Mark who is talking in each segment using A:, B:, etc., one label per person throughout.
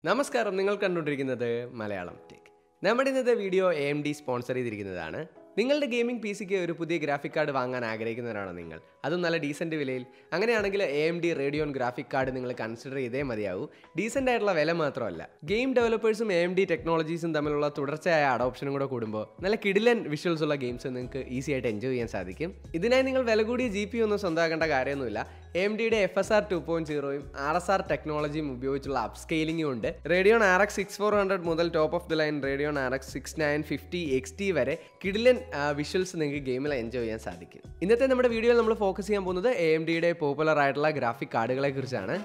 A: നമസ്കാരം നിങ്ങൾ കണ്ടുകൊണ്ടിരിക്കുന്നത് മലയാളം ടെക് നമ്മുടെ ഇന്നത്തെ video A M D sponsor ചെയ്തിരിക്കുന്നതാണ് നിങ്ങളുടെ ഗെയിമിംഗ് പി സിക്ക് ഒരു പുതിയ ഗ്രാഫിക് കാർഡ് വാങ്ങാൻ ആഗ്രഹിക്കുന്നവരാണോ നിങ്ങൾ അതും നല്ല ഡീസൻറ്റ് വിലയിൽ അങ്ങനെയാണെങ്കിൽ A M D Radeon graphic card നിങ്ങൾ കൺസിഡർ ചെയ്തേ മതിയാവൂ ഡീസൻ്റ് ആയിട്ടുള്ള വില മാത്രമല്ല ഗെയിം ഡെവലപ്പേഴ്സും എ എം ഡി ടെക്നോളജീസും തമ്മിലുള്ള തുടർച്ചയായ അഡോപ്ഷനും കൂടെ കൂടുമ്പോൾ നല്ല കിടിലൻ വിഷ്വൽസ് ഉള്ള ഗെയിംസ് നിങ്ങൾക്ക് ഈസി ആയിട്ട് എൻജോയ് ചെയ്യാൻ സാധിക്കും ഇതിനായി നിങ്ങൾ വില കൂടിയ ജി പി ഒന്നും സ്വന്തമാക്കേണ്ട കാര്യമൊന്നുമില്ല എം ഡിയുടെ F S R two point സീറോയും ആർ എസ് ആർ ടെക്നോളജിയും ഉപയോഗിച്ചുള്ള അപ്സ്കെയിലിംഗും ഉണ്ട് Radeon R X six four hundred മുതൽ top of the line Radeon R X six nine fifty X T വരെ കിഡിലൻ വിഷ്വൽസ് നിങ്ങൾക്ക് ഗെയിമിൽ എൻജോയ് ചെയ്യാൻ സാധിക്കും ഇന്നത്തെ നമ്മുടെ വീഡിയോയിൽ നമ്മൾ ഫോക്കസ് ചെയ്യാൻ പോകുന്നത് എ എം ഡിയുടെ പോപ്പുലർ ആയിട്ടുള്ള ഗ്രാഫിക് കാർഡുകളെ കുറിച്ചാണ്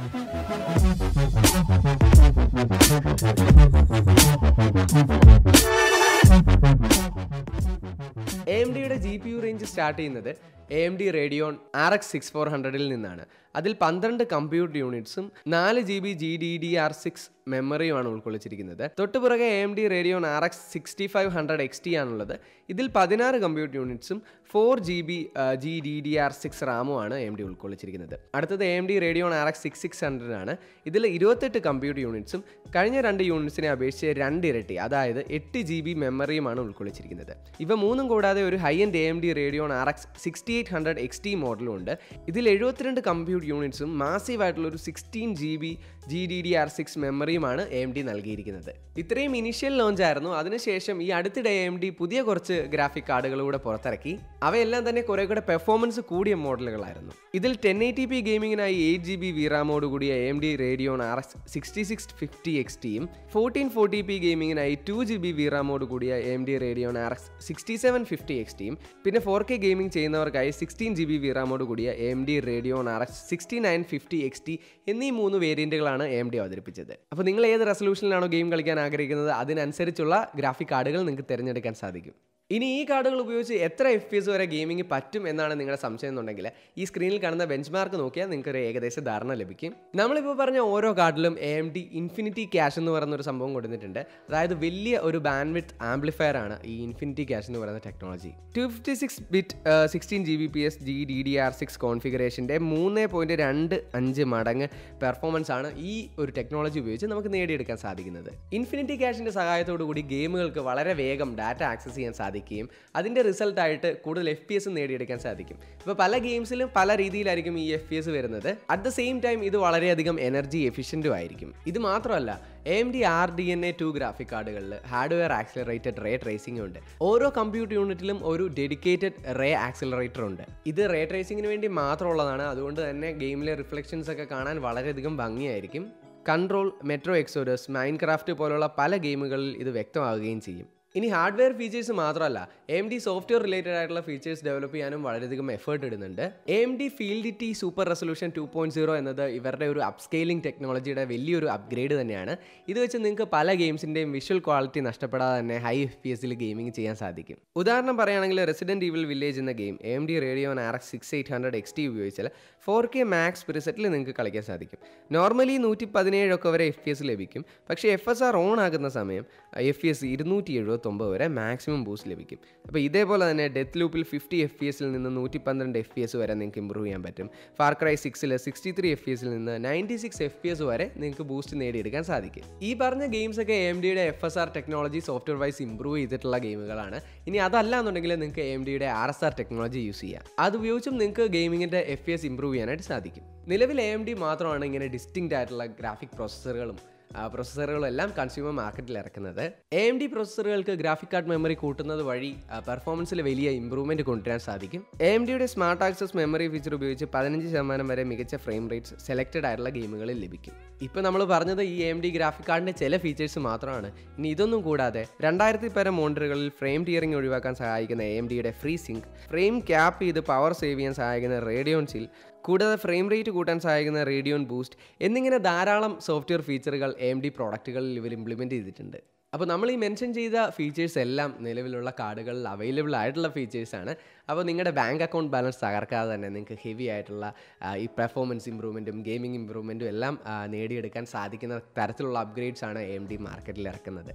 A: എ എം ഡിയുടെ G P U range start ചെയ്യുന്നത് A M D Radeon R X six four ഹൺഡ്രഡിൽ നിന്നാണ് അതിൽ പന്ത്രണ്ട് കമ്പ്യൂട്ടർ യൂണിറ്റ്സും നാല് G B G D D R six മെമ്മറിയുമാണ് ഉൾക്കൊള്ളിച്ചിരിക്കുന്നത് തൊട്ടുപുറകെ A M D Radeon R X sixty five hundred X T ആണുള്ളത് ഇതിൽ പതിനാറ് കമ്പ്യൂട്ടർ യൂണിറ്റ്സും four G B G D D R six റാമുമാണ് M D ഉൾക്കൊള്ളിച്ചിരിക്കുന്നത് അടുത്തത് A M D Radeon R X six six hundred ആണ് ഇതിൽ ഇരുപത്തെട്ട് computer യൂണിറ്റ്സും കഴിഞ്ഞ രണ്ട് യൂണിറ്റ്സിനെ അപേക്ഷിച്ച് രണ്ട് ഇരട്ടി അതായത് എട്ട് ജി ബി മെമ്മറിയുമാണ് ഉൾക്കൊള്ളിച്ചിരിക്കുന്നത് ഇവ മൂന്നും കൂടാതെ ഒരു high end A M D Radeon R X sixty eight hundred X T മോഡലും ഉണ്ട് ഇതിൽ എഴുപത്തിരണ്ട് കമ്പ്യൂട്ടർ യൂണിറ്റ്സും മാസീവ് ആയിട്ടുള്ള ഒരു sixteen G B G D D R six മെമ്മറിയുമാണ് എ എം ഡി നൽകിയിരിക്കുന്നത് ഇത്രയും ഇനിഷ്യൽ ലോഞ്ച് ആയിരുന്നു അതിനുശേഷം ഈ അടുത്തിടെ എ എം ഡി പുതിയ കുറച്ച് ഗ്രാഫിക് കാർഡുകൾ കൂടെ പുറത്തിറക്കി അവയെല്ലാം തന്നെ കുറെ കൂടെ പെർഫോമൻസ് കൂടിയ മോഡലുകളായിരുന്നു ഇതിൽ ടെൻ എയ്റ്റി പി ഗെയിമിങ്ങിനായി എയ്റ്റ് ജി ബി വിറാമോട് കൂടിയ A M D Radeon R X sixty six fifty X ടിയും ഫോർട്ടീൻ ഫോർട്ടി പി ഗെയിമിങ്ങിനായി ടു ജി ബി വിറാമോട് കൂടിയ A M D Radeon R X sixty seven fifty X ടിയും പിന്നെ four K gaming ചെയ്യുന്നവർക്കായി sixteen G B വിറാമോട് കൂടിയ A M D Radeon R X sixty nine fifty X T എന്നീ മൂന്ന് വേരിയന്റുകളാണ് എ എം ഡി അവതരിപ്പിച്ചത് അപ്പോൾ നിങ്ങൾ ഏത് റെസൊല്യൂഷനിലാണോ ഗെയിം കളിക്കാൻ ആഗ്രഹിക്കുന്നത് അതിനനുസരിച്ചുള്ള ഗ്രാഫിക് കാർഡുകൾ നിങ്ങൾക്ക് തിരഞ്ഞെടുക്കാൻ സാധിക്കും ഇനി ഈ കാർഡുകൾ ഉപയോഗിച്ച് എത്ര എഫ് പി എസ് വരെ ഗെയിമിംഗ് പറ്റും എന്നാണ് നിങ്ങളുടെ സംശയം എന്നുണ്ടെങ്കിൽ ഈ സ്ക്രീനിൽ കാണുന്ന ബെഞ്ച് മാർക്ക് നോക്കിയാൽ നിങ്ങൾക്ക് ഒരു ഏകദേശ ധാരണ ലഭിക്കും നമ്മളിപ്പോൾ പറഞ്ഞ ഓരോ കാർഡിലും A M D Infinity cache എന്ന് പറയുന്ന ഒരു സംഭവം കൊടുത്തിട്ടുണ്ട് അതായത് വലിയ ഒരു ബാൻഡ് വിത്ത് ആംപ്ലിഫയർ ആണ് ഈ ഇൻഫിനിറ്റി ക്യാഷ് എന്ന് പറയുന്ന technology two fifty six bit sixteen G B P S G D D R six കോൺഫിഗറേഷൻ്റെ മൂന്ന് പോയിന്റ് രണ്ട് അഞ്ച് മടങ്ങ് പെർഫോമൻസ് ആണ് ഈ ഒരു ടെക്നോളജി ഉപയോഗിച്ച് നമുക്ക് നേടിയെടുക്കാൻ സാധിക്കുന്നത് ഇൻഫിനിറ്റി ക്യാഷിൻ്റെ സഹായത്തോടു കൂടി ഗെയിമുകൾക്ക് വളരെ വേഗം ഡാറ്റ ആക്സസ് ചെയ്യാൻ സാധിക്കും സാധിക്കുകയും അതിൻ്റെ റിസൾട്ടായിട്ട് കൂടുതൽ എഫ് പി എസ് നേടിയെടുക്കാൻ സാധിക്കും ഇപ്പോൾ പല ഗെയിംസിലും പല രീതിയിലായിരിക്കും ഈ എഫ് പി എസ് വരുന്നത് അറ്റ് ദ സെയിം ടൈം ഇത് വളരെയധികം എനർജി എഫിഷ്യൻറ്റും ആയിരിക്കും ഇത് മാത്രമല്ല A M D R D N A two graphic കാർഡുകളിൽ ഹാർഡ്വെയർ ആക്സിലറേറ്റഡ് റേ ട്രേസിംഗും ഉണ്ട് ഓരോ കമ്പ്യൂട്ടർ യൂണിറ്റിലും ഒരു ഡെഡിക്കേറ്റഡ് റേ ആക്സിലറേറ്റർ ഉണ്ട് ഇത് റേ ട്രേസിംഗിന് വേണ്ടി മാത്രമുള്ളതാണ് അതുകൊണ്ട് തന്നെ ഗെയിമിലെ റിഫ്ലക്ഷൻസ് ഒക്കെ കാണാൻ വളരെയധികം ഭംഗിയായിരിക്കും കൺട്രോൾ മെട്രോ എക്സോഡസ് മൈൻക്രാഫ്റ്റ് പോലുള്ള പല ഗെയിമുകളിൽ ഇത് വ്യക്തമാവുകയും ചെയ്യും ഇനി ഹാർഡ്വെയർ ഫീച്ചേഴ്സ് മാത്രമല്ല എം ഡി സോഫ്റ്റ്വെയർ റിലേറ്റഡ് ആയിട്ടുള്ള ഫീച്ചേഴ്സ് ഡെവലപ്പ് ചെയ്യാനും വളരെയധികം എഫേർട്ട് ഇടുന്നുണ്ട് M D fidelity super resolution two point zero എന്നത് ഇവരുടെ ഒരു അപ്സ്കെയിലിംഗ് ടെക്നോളജിയുടെ വലിയൊരു അപ്ഗ്രേഡ് തന്നെയാണ് ഇത് വെച്ച് നിങ്ങൾക്ക് പല ഗെയിംസിൻ്റെയും വിഷ്വൽ ക്വാളിറ്റി നഷ്ടപ്പെടാതെ തന്നെ ഹൈ എഫ് പി എസിൽ ഗെയിമിംഗ് ചെയ്യാൻ സാധിക്കും ഉദാഹരണം പറയുകയാണെങ്കിൽ റെസിഡൻറ്റ് ഈവിൽ വില്ലേജ് എന്ന game M D Radeon R X six eight hundred X T ഉപയോഗിച്ചാൽ ഫോർ കെ മാക്സ് പ്രിസെറ്റിൽ നിങ്ങൾക്ക് കളിക്കാൻ സാധിക്കും നോർമലി നൂറ്റി പതിനേഴൊക്കെ വരെ എഫ് പി എസ് ലഭിക്കും പക്ഷേ എഫ് എസ് ആർ ഓൺ ആകുന്ന സമയം എഫ് പി എസ് ഇരുന്നൂറ്റി എഴുപത്തൊമ്പത് വരെ മാക്സിമം ബൂസ്റ്റ് ലഭിക്കും അപ്പോൾ ഇതേപോലെ തന്നെ ഡെത്ത് ലൂപ്പിൽ ഫിഫ്റ്റി എഫ് പി എസിൽ നിന്ന് നൂറ്റി പന്ത്രണ്ട് എഫ് പി എസ് വരെ നിങ്ങൾക്ക് ഇമ്പ്രൂവ് ചെയ്യാൻ പറ്റും ഫാർ ക്രൈ സിക്സിൽ സിക്സ്റ്റി ത്രീ എഫ് പി എസിൽ നിന്ന് ninety six F P S വരെ നിങ്ങൾക്ക് ബൂസ്റ്റ് നേടിയെടുക്കാൻ സാധിക്കും ഈ പറഞ്ഞ ഗെയിംസ് ഒക്കെ എം ഡിയുടെ F S R technology software wise improve ചെയ്തിട്ടുള്ള ഗെയിമുകളാണ് ഇനി അതല്ല എന്നുണ്ടെങ്കിൽ നിങ്ങൾക്ക് എം ഡിയുടെ R S R technology use ചെയ്യാം അത് ഉപയോഗിച്ചും നിങ്ങൾക്ക് ഗെയിമിങ്ങിൻ്റെ എഫ് പി എസ് ഇമ്പ്രൂവ് ചെയ്യാനായിട്ട് സാധിക്കും നിലവിൽ എം ഡി മാത്രമാണ് ഇങ്ങനെ ഡിസ്റ്റിങ്റ്റ് ആയിട്ടുള്ള ഗ്രാഫിക് പ്രോസസ്സറുകളും പ്രൊസസ്സറുകളെല്ലാം കൺസ്യൂമർ മാർക്കറ്റിൽ ഇറക്കുന്നത് എ എം ഡി പ്രൊസസ്സറുകൾക്ക് ഗ്രാഫിക് കാർഡ് മെമ്മറി കൂട്ടുന്നത് വഴി പെർഫോമൻസിൽ വലിയ ഇമ്പ്രൂവ്മെന്റ് കൊണ്ടുവരാൻ സാധിക്കും എ എം ഡിയുടെ സ്മാർട്ട് ആക്സസ് മെമ്മറി ഫീച്ചർ ഉപയോഗിച്ച് പതിനഞ്ച് ശതമാനം വരെ മികച്ച ഫ്രെയിം റേറ്റ്സ് സെലക്റ്റഡ് ആയിട്ടുള്ള ഗെയിമുകളിൽ ലഭിക്കും ഇപ്പോൾ നമ്മൾ പറഞ്ഞത് ഈ എം ഡി ഗ്രാഫിക് കാർഡിൻ്റെ ചില ഫീച്ചേഴ്സ് മാത്രമാണ് ഇനി ഇതൊന്നും കൂടാതെ രണ്ടായിരത്തി പരം മോണിറ്ററുകളിൽ ഫ്രെയിം ടിയറിംഗ് ഒഴിവാക്കാൻ സഹായിക്കുന്ന എ എം ഡിയുടെ ഫ്രീ സിങ്ക് ഫ്രെയിം ക്യാപ്പ് ചെയ്ത് പവർ സേവ് ചെയ്യാൻ സഹായിക്കുന്ന റേഡിയോൺ ചിൽ കൂടാതെ ഫ്രെയിം റേറ്റ് കൂട്ടാൻ സഹായിക്കുന്ന റേഡിയോൺ ബൂസ്റ്റ് എന്നിങ്ങനെ ധാരാളം സോഫ്റ്റ്വെയർ ഫീച്ചറുകൾ എം ഡി പ്രോഡക്റ്റുകളിൽ ഇവർ ഇംപ്ലിമെൻറ്റ് ചെയ്തിട്ടുണ്ട് അപ്പോൾ നമ്മൾ ഈ മെൻഷൻ ചെയ്ത ഫീച്ചേഴ്സ് എല്ലാം നിലവിലുള്ള കാർഡുകളിൽ അവൈലബിൾ ആയിട്ടുള്ള ഫീച്ചേഴ്സാണ് അപ്പോൾ നിങ്ങളുടെ ബാങ്ക് അക്കൗണ്ട് ബാലൻസ് തകർക്കാതെ തന്നെ നിങ്ങൾക്ക് ഹെവി ആയിട്ടുള്ള ഈ പെർഫോമൻസ് ഇമ്പ്രൂവ്മെൻറ്റും ഗെയിമിംഗ് ഇമ്പ്രൂവ്മെൻറ്റും എല്ലാം നേടിയെടുക്കാൻ സാധിക്കുന്ന തരത്തിലുള്ള അപ്ഗ്രേഡ്സ് ആണ് എം ഡി മാർക്കറ്റിൽ ഇറക്കുന്നത്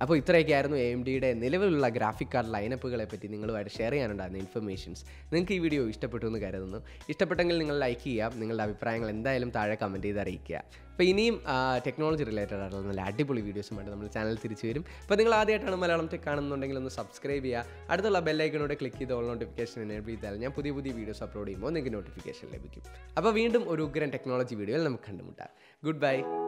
A: അപ്പോൾ ഇത്രയൊക്കെയായിരുന്നു എ എം ഡിയുടെ നിലവിലുള്ള ഗ്രാഫിക് കാർഡ് ലൈനപ്പുകളെ പറ്റി നിങ്ങളുമായിട്ട് ഷെയർ ചെയ്യാനുണ്ടായിരുന്ന ഇൻഫർമേഷൻസ് നിങ്ങൾക്ക് ഈ വീഡിയോ ഇഷ്ടപ്പെട്ടു എന്ന് കരുതുന്നു ഇഷ്ടപ്പെട്ടെങ്കിൽ നിങ്ങൾ ലൈക്ക് ചെയ്യുക നിങ്ങളുടെ അഭിപ്രായങ്ങൾ എന്തായാലും താഴെ കമൻറ്റ് ചെയ്ത് അറിയിക്കുക അപ്പോൾ ഇനിയും ടെക്നോളജി റിലേറ്റഡ് ആയിട്ടുള്ള നല്ല അടിപൊളി വീഡിയോസുമായിട്ട് നമ്മൾ ചാനൽ തിരിച്ചു വരും അപ്പോൾ നിങ്ങൾ ആദ്യമായിട്ടാണ് മലയാളം ടെക് കാണുന്നുണ്ടെങ്കിൽ ഒന്ന് സബ്സ്ക്രൈബ് ചെയ്യുക അടുത്തുള്ള ബെല്ലൈക്കനോട് ക്ലിക്ക് ചെയ്ത് ഓൾ നോട്ടിഫിക്കേഷൻ എനേബിൾ ചെയ്താൽ ഞാൻ പുതിയ പുതിയ വീഡിയോസ് അപ്ലോഡ് ചെയ്യുമ്പോൾ നിങ്ങൾക്ക് നോട്ടിഫിക്കേഷൻ ലഭിക്കും അപ്പോൾ വീണ്ടും ഒരു ഉഗ്രൻ ടെക്നോളജി വീഡിയോയിൽ നമുക്ക് കണ്ടുമുട്ടാം ഗുഡ് ബൈ